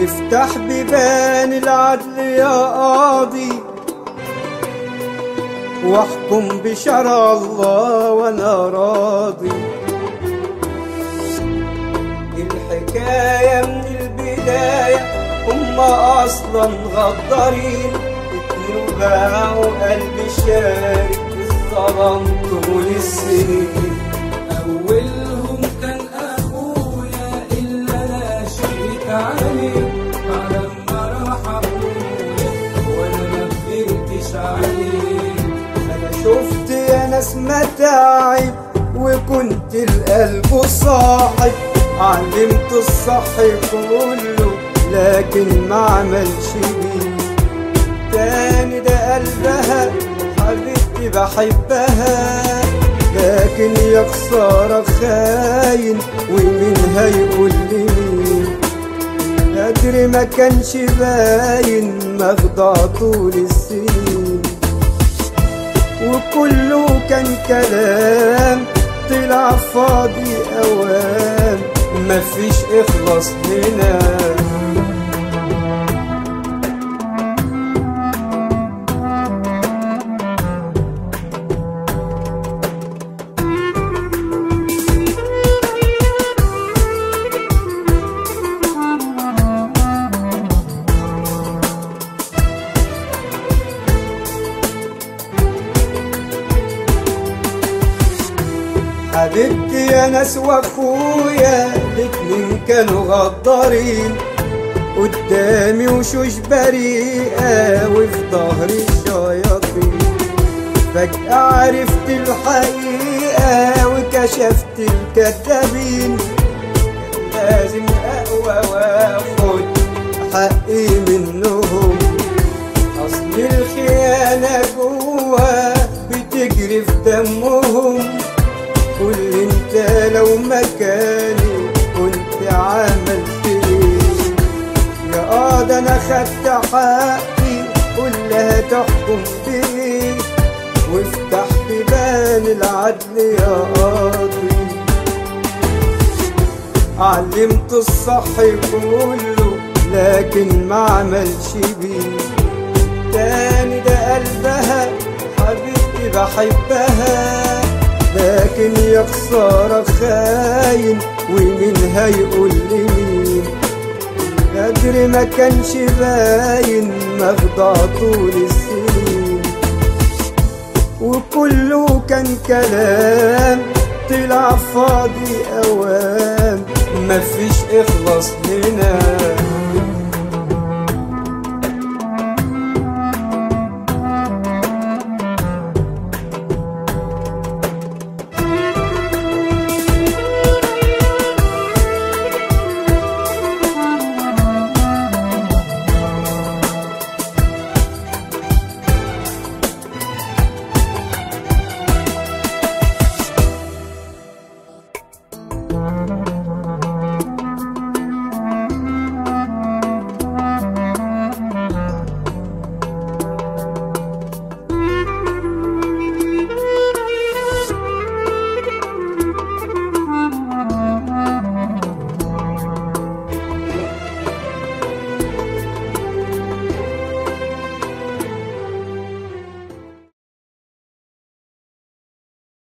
افتح بيبان العدل يا قاضي واحكم بشرع الله وانا راضي الحكاية من البداية هم اصلا غدارين اتنين باعوا قلبي شارك الظلام طول السنين أولهم كان أخويا إلا لا شريك عليه بعد ما راح أبويا وأنا ما قدرتش عليه انا شفت يا ناس متاعب وكنت القلب صاحب علمت الصح كله لكن ما عملش بيه تاني ده قلبها حبيبتي بحبها لكن يا خسارة خاين ومين هيقول لي مين قدر ما كانش باين مخضع طول السنين وكله كان كلام طلع فاضي اوام مفيش اخلاص هنا حبيبتي يا ناس واخويا الاتنين كانوا غدارين قدامي وشوش بريئة وفي ظهري الشياطين فجأة عرفت الحقيقة وكشفت الكذابين كان لازم أقوى وآخد حقي منهم أصل الخيانة جوا بتجري في دمهم قول لي انت لو مكاني كنت عملت ايه يا اه ده انا خدت حقي قول لها تحكم بيه وافتح بيبان العدل يا قاضي علمت الصح كله لكن ما عملش بيه تاني ده قلبها حبيبتي بحبها لكن يا خسارة خاين ومين هيقول لي مين قدر ما كانش باين مخضع طول السنين وكله كان كلام طلع فاضي اوام مفيش اخلاص هنا